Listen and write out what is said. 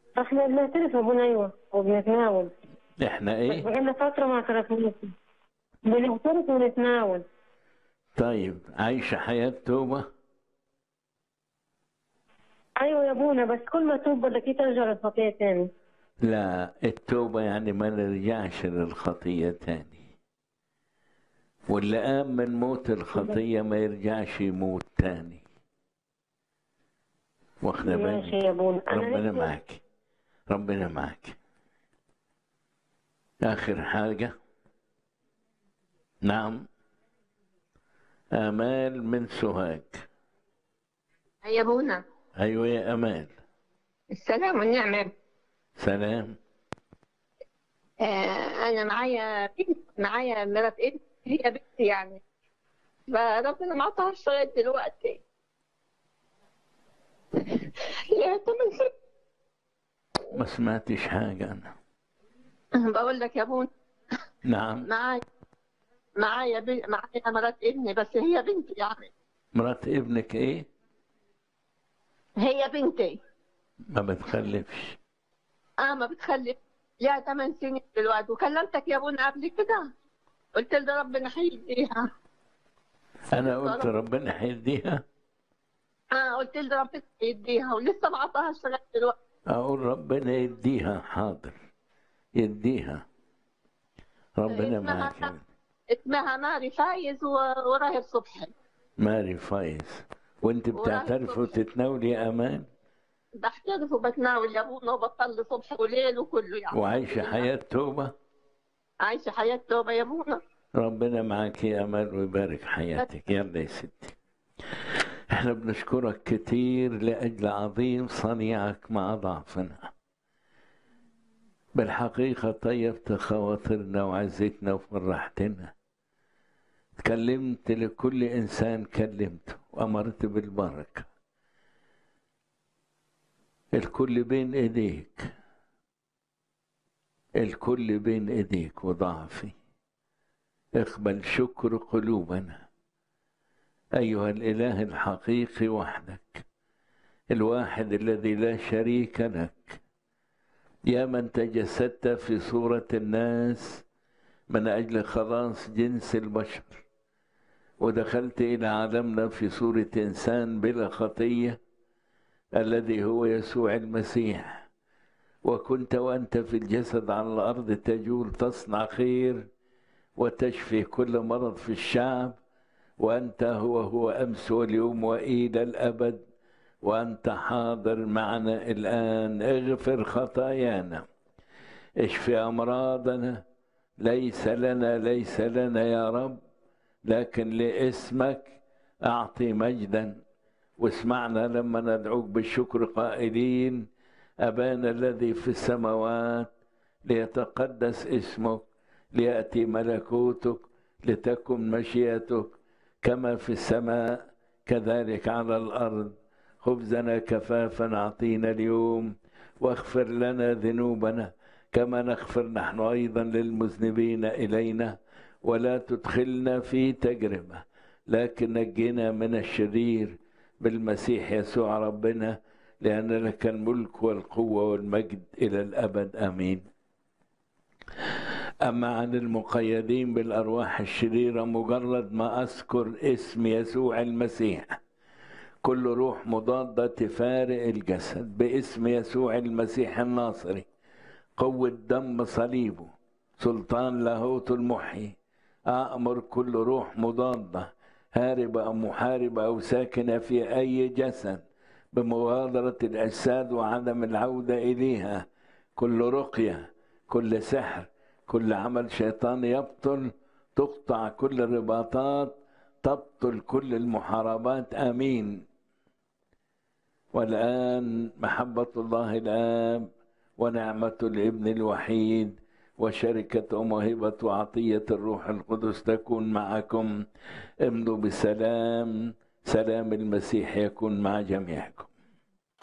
احنا بنعترف ابونا ايوه وبنتناول احنا بس ايه بقالنا فتره ما اعترفناش بنعترف ونتناول طيب عايشة حياة توبة ايوه يا ابونا بس كل ما توب بدك إيه ترجع للخطيه تاني لا التوبة يعني ما نرجعش للخطية تاني واللي قام من موت الخطية ما يرجعش يموت تاني واخدة ماشي بالك يا ابونا انا ربنا نفسي- معك ربنا معك آخر حاجة نعم آمال من سوهاج يا ابونا أيوة يا أمال السلام والنعمة سلام آه أنا معايا بنت معايا مرات ابني هي بنتي يعني فربنا ما عطاهاش لغاية دلوقتي ليها تمن سنين ما سمعتش حاجة أنا بقول لك يا ابونا نعم معايا معايا بن... معايا مرات ابني بس هي بنتي يعني مرات ابنك إيه هي بنتي ما بتخلفش اه ما بتخلف ليها ثمان سنين دلوقتي وكلمتك يا ابونا قبل كده قلت له ربنا هيديها أنا قلت ربنا هيديها اه قلت له ربنا هيديها ولسه ما عطاهاش لغايه دلوقتي أقول ربنا يديها حاضر يديها ربنا اسمها- معك يا بنت. اسمها ماري فايز و- وراهب صبحي ماري فايز وانت بتعترف وتتناولي يا امان بحترف وبتناول يا ابونا وبصلي صبح وليل وكله يعني وعايشه حياه توبه عايشه حياه توبه يا ابونا ربنا معك يا امال ويبارك حياتك يلا يا ستي احنا بنشكرك كتير لاجل عظيم صنيعك مع ضعفنا بالحقيقه طيبت خواطرنا وعزتنا وفرحتنا تكلمت لكل انسان كلمته وامرت بالبركه الكل بين ايديك الكل بين ايديك وضعفي اقبل شكر قلوبنا ايها الاله الحقيقي وحدك الواحد الذي لا شريك لك يا من تجسدت في صوره الناس من اجل خلاص جنس البشر ودخلت الى عالمنا في صوره انسان بلا خطيه الذي هو يسوع المسيح وكنت وانت في الجسد على الارض تجول تصنع خير وتشفي كل مرض في الشعب وانت هو هو امس واليوم والى الابد وانت حاضر معنا الان اغفر خطايانا اشفي امراضنا ليس لنا ليس لنا يا رب لكن لاسمك اعطي مجدا واسمعنا لما ندعوك بالشكر قائلين ابانا الذي في السماوات ليتقدس اسمك لياتي ملكوتك لتكن مشيئتك كما في السماء كذلك على الارض خبزنا كفافا اعطينا اليوم واغفر لنا ذنوبنا كما نغفر نحن ايضا للمذنبين الينا ولا تدخلنا في تجربه لكن نجنا من الشرير بالمسيح يسوع ربنا لأن لك الملك والقوة والمجد إلى الأبد آمين أما عن المقيدين بالأرواح الشريرة مجرد ما أذكر اسم يسوع المسيح كل روح مضادة تفارق الجسد باسم يسوع المسيح الناصري قوة دم صليبه سلطان لاهوت المحيي أأمر كل روح مضادة هاربة أو محاربة أو ساكنة في أي جسد بمغادرة الأجساد وعدم العودة إليها كل رقية كل سحر كل عمل شيطان يبطل تقطع كل الرباطات تبطل كل المحاربات آمين والآن محبة الله الآب ونعمة الابن الوحيد وشركة وموهبة وعطية الروح القدس تكون معكم امضوا بسلام سلام المسيح يكون مع جميعكم